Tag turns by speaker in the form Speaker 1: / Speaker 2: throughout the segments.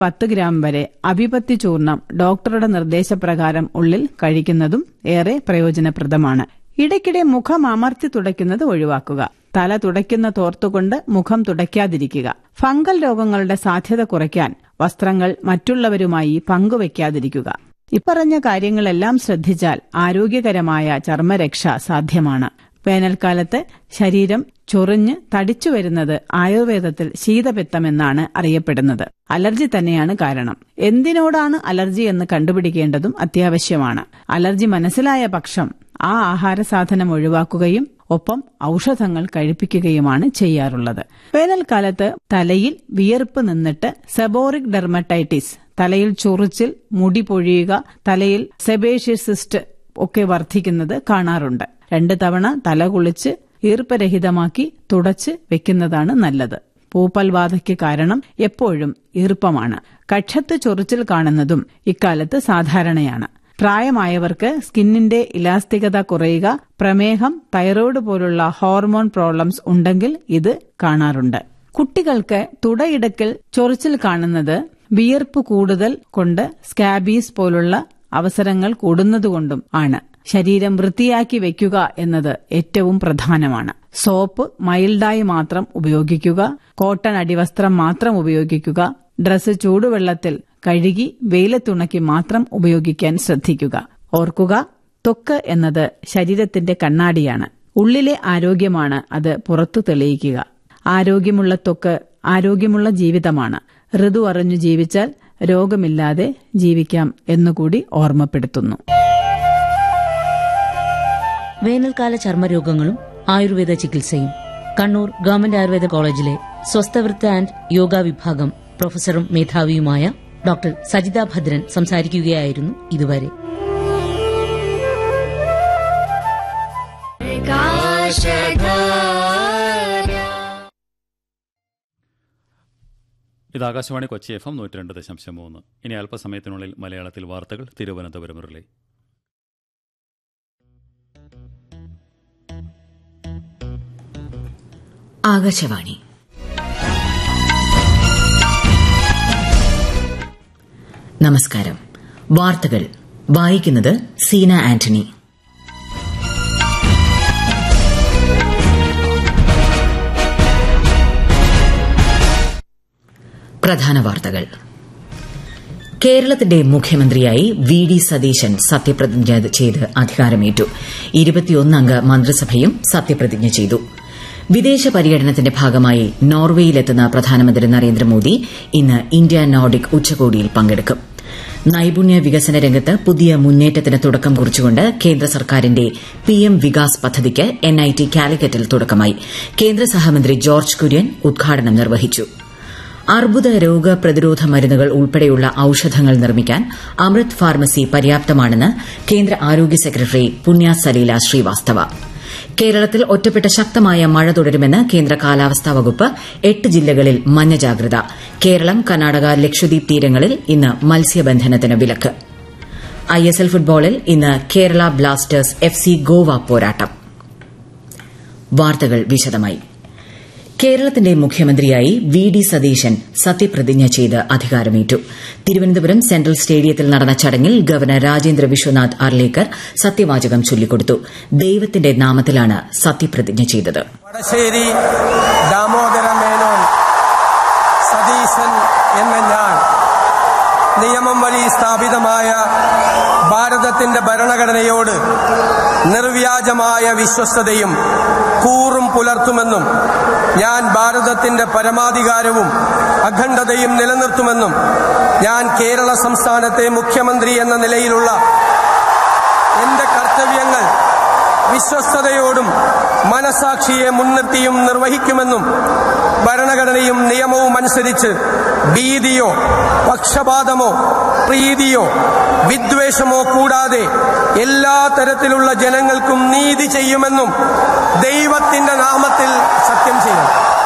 Speaker 1: പത്ത് ഗ്രാം വരെ അഭിപത്തി ചൂർണം ഡോക്ടറുടെ നിർദ്ദേശപ്രകാരം ഉള്ളിൽ കഴിക്കുന്നതും ഏറെ പ്രയോജനപ്രദമാണ് ഇടയ്ക്കിടെ മുഖം അമർത്തി തുടയ്ക്കുന്നത് ഒഴിവാക്കുക തല തുടയ്ക്കുന്ന തോർത്തുകൊണ്ട് മുഖം തുടയ്ക്കാതിരിക്കുക ഫംഗൽ രോഗങ്ങളുടെ സാധ്യത കുറയ്ക്കാൻ വസ്ത്രങ്ങൾ മറ്റുള്ളവരുമായി പങ്കുവയ്ക്കാതിരിക്കുക ഇപ്പറഞ്ഞ കാര്യങ്ങളെല്ലാം ശ്രദ്ധിച്ചാൽ ആരോഗ്യകരമായ ചർമ്മരക്ഷ സാധ്യമാണ് വേനൽക്കാലത്ത് ശരീരം ചൊറിഞ്ഞ് തടിച്ചു വരുന്നത് ആയുർവേദത്തിൽ ശീതപിത്തമെന്നാണ് അറിയപ്പെടുന്നത് അലർജി തന്നെയാണ് കാരണം എന്തിനോടാണ് അലർജി എന്ന് കണ്ടുപിടിക്കേണ്ടതും അത്യാവശ്യമാണ് അലർജി മനസ്സിലായ പക്ഷം ആ ആഹാര സാധനം ഒഴിവാക്കുകയും ഒപ്പം ഔഷധങ്ങൾ കഴിപ്പിക്കുകയുമാണ് ചെയ്യാറുള്ളത് വേനൽക്കാലത്ത് തലയിൽ വിയർപ്പ് നിന്നിട്ട് സെബോറിക് ഡെർമറ്റൈറ്റിസ് തലയിൽ ചൊറിച്ചിൽ മുടി പൊഴിയുക തലയിൽ സെബേഷ്യസിസ്റ്റ് ഒക്കെ വർദ്ധിക്കുന്നത് കാണാറുണ്ട് രണ്ട് തവണ തല കുളിച്ച് ഈർപ്പരഹിതമാക്കി തുടച്ച് വെക്കുന്നതാണ് നല്ലത് പൂപ്പൽബാധയ്ക്ക് കാരണം എപ്പോഴും ഈർപ്പമാണ് കക്ഷത്ത് ചൊറിച്ചിൽ കാണുന്നതും ഇക്കാലത്ത് സാധാരണയാണ് പ്രായമായവർക്ക് സ്കിന്നിന്റെ ഇലാസ്തികത കുറയുക പ്രമേഹം തൈറോയ്ഡ് പോലുള്ള ഹോർമോൺ പ്രോബ്ലംസ് ഉണ്ടെങ്കിൽ ഇത് കാണാറുണ്ട് കുട്ടികൾക്ക് തുടയിടക്കിൽ ചൊറിച്ചിൽ കാണുന്നത് വിയർപ്പ് കൂടുതൽ കൊണ്ട് സ്കാബീസ് പോലുള്ള അവസരങ്ങൾ കൂടുന്നതുകൊണ്ടും ആണ് ശരീരം വൃത്തിയാക്കി വെക്കുക എന്നത് ഏറ്റവും പ്രധാനമാണ് സോപ്പ് മൈൽഡായി മാത്രം ഉപയോഗിക്കുക കോട്ടൺ അടിവസ്ത്രം മാത്രം ഉപയോഗിക്കുക ഡ്രസ്സ് ചൂടുവെള്ളത്തിൽ കഴുകി വെയിലത്തുണക്കി മാത്രം ഉപയോഗിക്കാൻ ശ്രദ്ധിക്കുക ഓർക്കുക ത്വക്ക് എന്നത് ശരീരത്തിന്റെ കണ്ണാടിയാണ് ഉള്ളിലെ ആരോഗ്യമാണ് അത് പുറത്തു തെളിയിക്കുക ആരോഗ്യമുള്ള ത്വക്ക് ആരോഗ്യമുള്ള ജീവിതമാണ് ഋതു അറിഞ്ഞു ജീവിച്ചാൽ രോഗമില്ലാതെ ജീവിക്കാം എന്നുകൂടി ഓർമ്മപ്പെടുത്തുന്നു
Speaker 2: വേനൽക്കാല ചർമ്മരോഗങ്ങളും ആയുർവേദ ചികിത്സയും കണ്ണൂർ ഗവൺമെന്റ് ആയുർവേദ കോളേജിലെ സ്വസ്ഥവൃത്ത ആൻഡ് യോഗ വിഭാഗം പ്രൊഫസറും മേധാവിയുമായ ഡോക്ടർ സജിത ഭദ്രൻ സംസാരിക്കുകയായിരുന്നു ഇതുവരെ
Speaker 3: ഇത് ആകാശവാണി കൊച്ചി എഫ് എം നൂറ്റി രണ്ട് ദശാംശം മൂന്ന് ഇനി അല്പസമയത്തിനുള്ളിൽ മലയാളത്തിൽ വാർത്തകൾ തിരുവനന്തപുരം മുരളി
Speaker 4: ആകാശവാണി നമസ്കാരം വാർത്തകൾ വായിക്കുന്നത് സീന ആന്റണി പ്രധാന വാർത്തകൾ കേരളത്തിന്റെ മുഖ്യമന്ത്രിയായി വി ഡി സതീശൻ സത്യപ്രതിജ്ഞ ചെയ്ത് അധികാരമേറ്റു ഇരുപത്തിയൊന്നംഗ മന്ത്രിസഭയും സത്യപ്രതിജ്ഞ ചെയ്തു വിദേശ പര്യടനത്തിന്റെ ഭാഗമായി നോർവേയിലെത്തുന്ന പ്രധാനമന്ത്രി നരേന്ദ്രമോദി ഇന്ന് ഇന്ത്യ നോർഡിക് ഉച്ചകോടിയിൽ പങ്കെടുക്കും നൈപുണ്യ വികസന രംഗത്ത് പുതിയ മുന്നേറ്റത്തിന് തുടക്കം കുറിച്ചുകൊണ്ട് കേന്ദ്ര സർക്കാരിന്റെ പിഎം വികാസ് പദ്ധതിക്ക് എൻഐടി കാലിക്കറ്റിൽ തുടക്കമായി കേന്ദ്ര സഹമന്ത്രി ജോർജ് കുര്യൻ ഉദ്ഘാടനം നിർവഹിച്ചു അർബുദ രോഗ പ്രതിരോധ മരുന്നുകൾ ഉൾപ്പെടെയുള്ള ഔഷധങ്ങൾ നിർമ്മിക്കാൻ അമൃത് ഫാർമസി പര്യാപ്തമാണെന്ന് കേന്ദ്ര ആരോഗ്യ സെക്രട്ടറി പുണ്യ സലീല ശ്രീവാസ്തവ കേരളത്തിൽ ഒറ്റപ്പെട്ട ശക്തമായ മഴ തുടരുമെന്ന് കേന്ദ്ര കാലാവസ്ഥാ വകുപ്പ് എട്ട് ജില്ലകളിൽ മഞ്ഞ ജാഗ്രത കേരളം കർണാടക ലക്ഷദ്വീപ് തീരങ്ങളിൽ ഇന്ന് മത്സ്യബന്ധനത്തിന് വിലക്ക് ഐഎസ്എൽ ഫുട്ബോളിൽ ഇന്ന് Kerala Blasters F C Goa പോരാട്ടം വാർത്തകൾ വിശദമായി കേരളത്തിന്റെ മുഖ്യമന്ത്രിയായി വി ഡി സതീശൻ സത്യപ്രതിജ്ഞ ചെയ്ത് അധികാരമേറ്റു തിരുവനന്തപുരം സെൻട്രൽ സ്റ്റേഡിയത്തിൽ നടന്ന ചടങ്ങിൽ ഗവർണർ രാജേന്ദ്ര വിശ്വനാഥ് അർലേക്കർ സത്യവാചകം ചൊല്ലിക്കൊടുത്തു ദൈവത്തിന്റെ നാമത്തിലാണ് സത്യപ്രതിജ്ഞ ചെയ്തത്
Speaker 5: വടശ്ശേരി ദാമോദര മേനോൻ സതീശൻ എന്ന ഞാൻ നിയമം വഴി സ്ഥാപിതമായ ഭാരതത്തിന്റെ ഭരണഘടനയോട് നിർവ്യാജമായ വിശ്വസ്തതയും കൂറും പുലർത്തുമെന്നും ഞാൻ ഭാരതത്തിന്റെ പരമാധികാരവും അഖണ്ഡതയും നിലനിർത്തുമെന്നും ഞാൻ കേരള സംസ്ഥാനത്തെ മുഖ്യമന്ത്രി എന്ന നിലയിലുള്ള എന്റെ കർത്തവ്യങ്ങൾ വിശ്വസ്തയോടും മനസാക്ഷിയെ മുൻനിർത്തിയും നിർവഹിക്കുമെന്നും ഭരണഘടനയും നിയമവും അനുസരിച്ച് ഭീതിയോ പക്ഷപാതമോ പ്രീതിയോ വിദ്വേഷമോ കൂടാതെ എല്ലാ തരത്തിലുള്ള ജനങ്ങൾക്കും നീതി ചെയ്യുമെന്നും ദൈവത്തിന്റെ നാമത്തിൽ സത്യം ചെയ്യും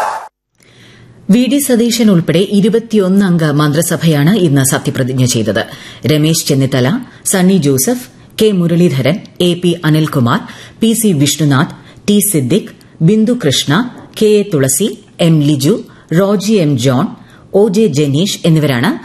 Speaker 4: വി ഡി സതീശൻ ഉൾപ്പെടെ ഇരുപത്തിയൊന്നംഗ മന്ത്രിസഭയാണ് ഇന്ന് സത്യപ്രതിജ്ഞ ചെയ്തത് Ramesh Chennithala Sunny Joseph K Muraleedharan A P Anilkumar P C Vishnunath T Siddique Bindu Krishna K A Thulasi M Liju Roji M John O J Janeesh എന്നിവരാണ്